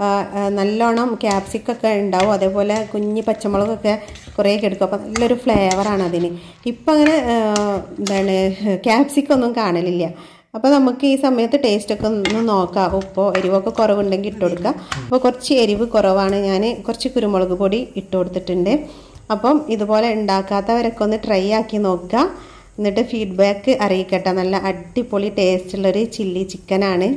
നല്ലോണം ക്യാപ്സിക്കൊക്കെ ഉണ്ടാവും അതേപോലെ കുഞ്ഞ് പച്ചമുളകൊക്കെ കുറേ എടുക്കും അപ്പോൾ നല്ലൊരു ഫ്ലേവറാണ് അതിന് ഇപ്പം അങ്ങനെ എന്താണ് ക്യാപ്സിക്കൊന്നും കാണലില്ല അപ്പോൾ നമുക്ക് ഈ സമയത്ത് ടേസ്റ്റൊക്കെ ഒന്ന് നോക്കാം ഉപ്പോ എരിവൊക്കെ കുറവുണ്ടെങ്കിൽ ഇട്ട് കൊടുക്കുക അപ്പോൾ കുറച്ച് എരിവ് കുറവാണ് ഞാൻ കുറച്ച് കുരുമുളക് പൊടി ഇട്ട് കൊടുത്തിട്ടുണ്ട് അപ്പം ഇതുപോലെ ഉണ്ടാക്കാത്തവരൊക്കെ ഒന്ന് ട്രൈ ആക്കി നോക്കുക എന്നിട്ട് ഫീഡ്ബാക്ക് അറിയിക്കട്ടെ നല്ല അടിപൊളി ടേസ്റ്റുള്ളൊരു ചില്ലി ചിക്കനാണ്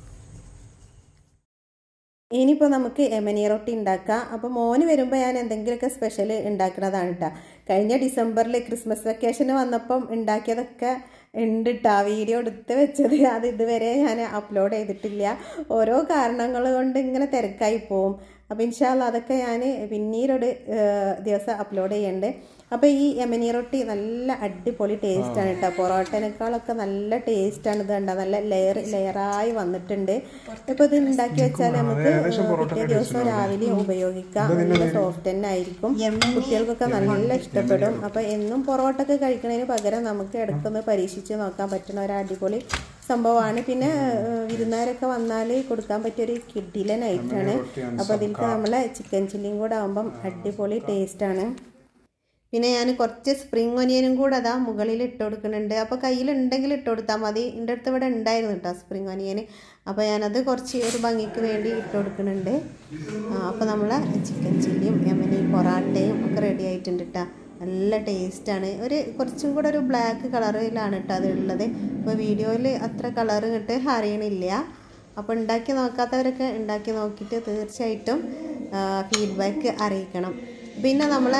ഇനിയിപ്പോൾ നമുക്ക് എമനി റൊട്ടി ഉണ്ടാക്കാം അപ്പോൾ മോന് വരുമ്പോൾ ഞാൻ എന്തെങ്കിലുമൊക്കെ സ്പെഷ്യൽ ഉണ്ടാക്കുന്നതാണ് കേട്ടോ കഴിഞ്ഞ ഡിസംബറിൽ ക്രിസ്മസ് വെക്കേഷന് വന്നപ്പം ഉണ്ടാക്കിയതൊക്കെ ഉണ്ട് കേട്ടോ വീഡിയോ എടുത്ത് വെച്ചത് അത് ഇതുവരെ ഞാൻ അപ്ലോഡ് ചെയ്തിട്ടില്ല ഓരോ കാരണങ്ങൾ കൊണ്ട് ഇങ്ങനെ തിരക്കായി പോവും അപ്പോൾ ഇൻഷാല്ല അതൊക്കെ ഞാൻ പിന്നീടൊരു ദിവസം അപ്ലോഡ് ചെയ്യണ്ട് അപ്പോൾ ഈ യമനി റൊട്ടി നല്ല അടിപൊളി ടേസ്റ്റാണ് കേട്ടോ പൊറോട്ടനേക്കാളൊക്കെ നല്ല ടേസ്റ്റാണ് ഇത് കണ്ട നല്ല ലെയർ ലെയറായി വന്നിട്ടുണ്ട് ഇപ്പോൾ ഇത് ഉണ്ടാക്കി വെച്ചാൽ നമുക്ക് പിറ്റേ ദിവസം രാവിലെ ഉപയോഗിക്കാം നല്ല സോഫ്റ്റ് തന്നെ ആയിരിക്കും കുട്ടികൾക്കൊക്കെ നല്ല ഇഷ്ടപ്പെടും അപ്പോൾ എന്നും പൊറോട്ട ഒക്കെ കഴിക്കുന്നതിന് പകരം നമുക്ക് ഇടയ്ക്കൊന്ന് പരീക്ഷിച്ച് നോക്കാൻ പറ്റുന്ന ഒരു അടിപൊളി സംഭവമാണ് പിന്നെ വിരുന്നുകാരൊക്കെ വന്നാൽ കൊടുക്കാൻ പറ്റിയൊരു കിഡിലൻ ഐറ്റാണ് അപ്പോൾ അതിലേക്ക് നമ്മളെ ചിക്കൻ ചില്ലിയും കൂടെ ആകുമ്പം അടിപൊളി ടേസ്റ്റാണ് പിന്നെ ഞാൻ കുറച്ച് സ്പ്രിങ് ഒനിയനും കൂടെ അതാ മുകളിൽ ഇട്ട് കൊടുക്കുന്നുണ്ട് അപ്പോൾ കയ്യിലുണ്ടെങ്കിൽ ഇട്ട് കൊടുത്താൽ മതി എൻ്റെ അടുത്ത് ഇവിടെ ഉണ്ടായിരുന്നു കേട്ടോ സ്പ്രിങ് ഒനിയൻ അപ്പോൾ ഞാനത് കുറച്ച് ഒരു ഭംഗിക്ക് വേണ്ടി ഇട്ട് കൊടുക്കുന്നുണ്ട് അപ്പോൾ നമ്മൾ ചിക്കൻ ചില്ലിയും യമനി പൊറാട്ടയും ഒക്കെ റെഡി ആയിട്ടുണ്ട് കേട്ടോ നല്ല ടേസ്റ്റാണ് ഒരു കുറച്ചും കൂടെ ഒരു ബ്ലാക്ക് കളറിലാണ് കേട്ടോ അത് ഉള്ളത് അപ്പോൾ വീഡിയോയിൽ അത്ര കളർ ഇങ്ങോട്ട് അറിയണില്ല അപ്പോൾ ഉണ്ടാക്കി നോക്കാത്തവരൊക്കെ ഉണ്ടാക്കി നോക്കിയിട്ട് തീർച്ചയായിട്ടും ഫീഡ്ബാക്ക് അറിയിക്കണം പിന്നെ നമ്മളെ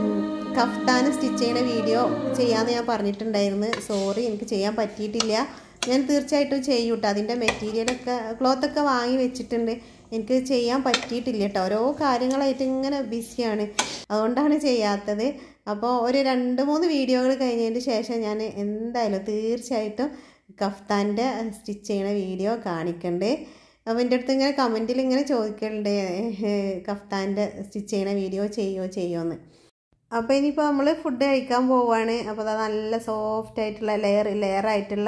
കഫ്താൻ സ്റ്റിച്ച് ചെയ്യുന്ന വീഡിയോ ചെയ്യാമെന്ന് ഞാൻ പറഞ്ഞിട്ടുണ്ടായിരുന്നു സോറി എനിക്ക് ചെയ്യാൻ പറ്റിയിട്ടില്ല ഞാൻ തീർച്ചയായിട്ടും ചെയ്യും കേട്ടോ അതിൻ്റെ മെറ്റീരിയലൊക്കെ ക്ലോത്തൊക്കെ വാങ്ങി വെച്ചിട്ടുണ്ട് എനിക്ക് ചെയ്യാൻ പറ്റിയിട്ടില്ല കേട്ടോ ഓരോ കാര്യങ്ങളായിട്ട് ഇങ്ങനെ ബിസിയാണ് അതുകൊണ്ടാണ് ചെയ്യാത്തത് അപ്പോൾ ഒരു രണ്ട് മൂന്ന് വീഡിയോകൾ കഴിഞ്ഞതിന് ശേഷം ഞാൻ എന്തായാലും തീർച്ചയായിട്ടും കഫ്താൻ്റെ സ്റ്റിച്ച് ചെയ്യണ വീഡിയോ കാണിക്കണ്ടേ അപ്പോൾ എൻ്റെ അടുത്ത് ഇങ്ങനെ കമൻറ്റിൽ ഇങ്ങനെ ചോദിക്കലുണ്ട് കഫ്താൻ്റെ സ്റ്റിച്ച് ചെയ്യണ വീഡിയോ ചെയ്യുമോ ചെയ്യുമോ എന്ന് അപ്പോൾ ഇനിയിപ്പോൾ നമ്മൾ ഫുഡ് കഴിക്കാൻ പോവുകയാണ് അപ്പോൾ അത് നല്ല സോഫ്റ്റ് ആയിട്ടുള്ള ലെയർ ലെയർ ആയിട്ടുള്ള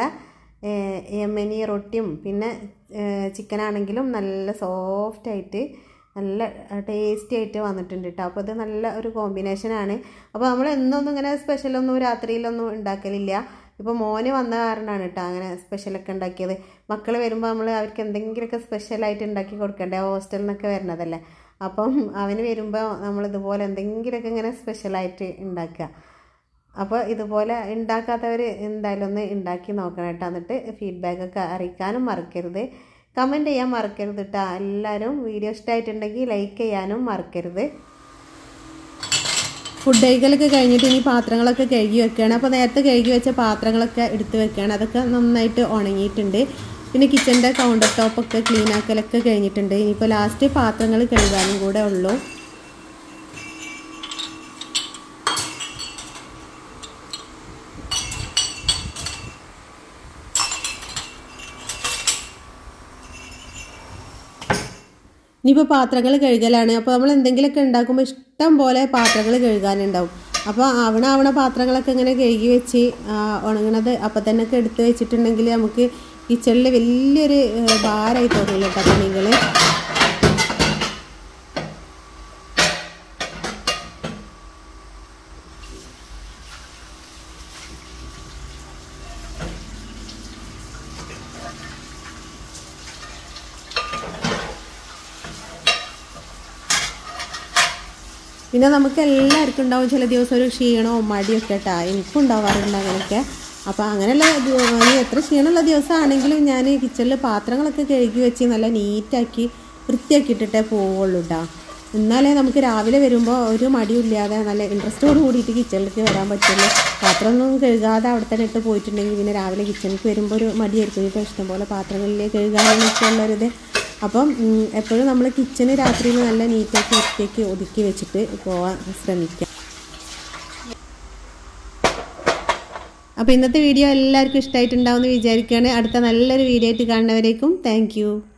യമനി റൊട്ടിയും പിന്നെ ചിക്കൻ ആണെങ്കിലും നല്ല സോഫ്റ്റ് ആയിട്ട് നല്ല ടേസ്റ്റി ആയിട്ട് വന്നിട്ടുണ്ട് കേട്ടോ അപ്പോൾ ഇത് നല്ല ഒരു കോമ്പിനേഷനാണ് അപ്പോൾ നമ്മൾ എന്നൊന്നും ഇങ്ങനെ സ്പെഷ്യലൊന്നും രാത്രിയിലൊന്നും ഉണ്ടാക്കലില്ല ഇപ്പോൾ മോന് വന്ന കാരണമാണ് കേട്ടോ അങ്ങനെ സ്പെഷ്യലൊക്കെ ഉണ്ടാക്കിയത് മക്കൾ വരുമ്പോൾ നമ്മൾ അവർക്ക് എന്തെങ്കിലുമൊക്കെ സ്പെഷ്യലായിട്ട് ഉണ്ടാക്കി കൊടുക്കണ്ടേ ഹോസ്റ്റലിൽ നിന്നൊക്കെ വരുന്നതല്ലേ അപ്പം അവന് വരുമ്പോൾ നമ്മൾ ഇതുപോലെ എന്തെങ്കിലുമൊക്കെ ഇങ്ങനെ സ്പെഷ്യലായിട്ട് ഉണ്ടാക്കുക അപ്പോൾ ഇതുപോലെ ഉണ്ടാക്കാത്തവർ എന്തായാലും ഒന്ന് ഉണ്ടാക്കി നോക്കണം കേട്ടോ എന്നിട്ട് ഫീഡ്ബാക്കൊക്കെ അറിയിക്കാനും മറക്കരുത് കമൻറ്റ് ചെയ്യാൻ മറക്കരുത് കേട്ടോ എല്ലാവരും വീഡിയോ ഇഷ്ടമായിട്ടുണ്ടെങ്കിൽ ലൈക്ക് ചെയ്യാനും മറക്കരുത് ഫുഡ് കഴിക്കലൊക്കെ കഴിഞ്ഞിട്ട് ഇനി പാത്രങ്ങളൊക്കെ കഴുകി വെക്കുകയാണ് അപ്പോൾ നേരത്തെ കഴുകി വെച്ച പാത്രങ്ങളൊക്കെ എടുത്ത് വെക്കുകയാണ് അതൊക്കെ നന്നായിട്ട് ഉണങ്ങിയിട്ടുണ്ട് പിന്നെ കിച്ചൻ്റെ കൗണ്ടർ ടോപ്പൊക്കെ ക്ലീൻ ആക്കലൊക്കെ കഴിഞ്ഞിട്ടുണ്ട് ഇനിയിപ്പോൾ ലാസ്റ്റ് പാത്രങ്ങൾ കഴുകാനും കൂടെ ഉള്ളൂ ഇനിയിപ്പോൾ പാത്രങ്ങൾ കഴുകലാണ് അപ്പോൾ നമ്മൾ എന്തെങ്കിലുമൊക്കെ ഉണ്ടാക്കുമ്പോൾ ഇഷ്ടം പോലെ പാത്രങ്ങൾ കഴുകാനുണ്ടാവും അപ്പോൾ ആവണ ആവണ പാത്രങ്ങളൊക്കെ ഇങ്ങനെ കഴുകി വെച്ച് ഉണങ്ങണത് അപ്പം തന്നെ ഒക്കെ എടുത്ത് വെച്ചിട്ടുണ്ടെങ്കിൽ നമുക്ക് കിച്ചണിൽ വലിയൊരു ഭാരമായി തോന്നില്ല കേട്ടോ പണികൾ പിന്നെ നമുക്ക് എല്ലാവർക്കും ഉണ്ടാവും ചില ദിവസം ഒരു ക്ഷീണവും മടിയൊക്കെ കേട്ടോ എനിക്കും ഉണ്ടാവാറുണ്ട് അങ്ങനെയൊക്കെ അപ്പോൾ അങ്ങനെയുള്ള ഈ എത്ര ക്ഷീണമുള്ള ദിവസമാണെങ്കിലും ഞാൻ കിച്ചണിൽ പാത്രങ്ങളൊക്കെ കഴുകി വെച്ച് നല്ല നീറ്റാക്കി വൃത്തിയാക്കി ഇട്ടിട്ടേ പോവുള്ളൂ കേട്ടോ എന്നാലേ നമുക്ക് രാവിലെ വരുമ്പോൾ ഒരു മടിയില്ലാതെ നല്ല ഇൻട്രസ്റ്റോട് കൂടിയിട്ട് കിച്ചണിലേക്ക് വരാൻ പറ്റുള്ളൂ പാത്രമൊന്നും കഴുകാതെ അവിടെ തന്നെ ഇട്ട് പോയിട്ടുണ്ടെങ്കിൽ പിന്നെ രാവിലെ കിച്ചണിലേക്ക് വരുമ്പോൾ ഒരു മടിയായിരിക്കും ഇപ്പോൾ ഇഷ്ടംപോലെ പാത്രങ്ങളിലേക്ക് കഴുകാനൊക്കെ ഉള്ളൊരിത് അപ്പം എപ്പോഴും നമ്മൾ കിച്ചണ് രാത്രിയിൽ നല്ല നീറ്റാക്കി വൃത്തിയാക്കി ഒതുക്കി വെച്ചിട്ട് പോകാൻ ശ്രമിക്കാം അപ്പോൾ ഇന്നത്തെ വീഡിയോ എല്ലാവർക്കും ഇഷ്ടമായിട്ടുണ്ടാവുമെന്ന് വിചാരിക്കുകയാണ് അടുത്ത നല്ലൊരു വീഡിയോ ആയിട്ട് കാണുന്നവരേക്കും താങ്ക്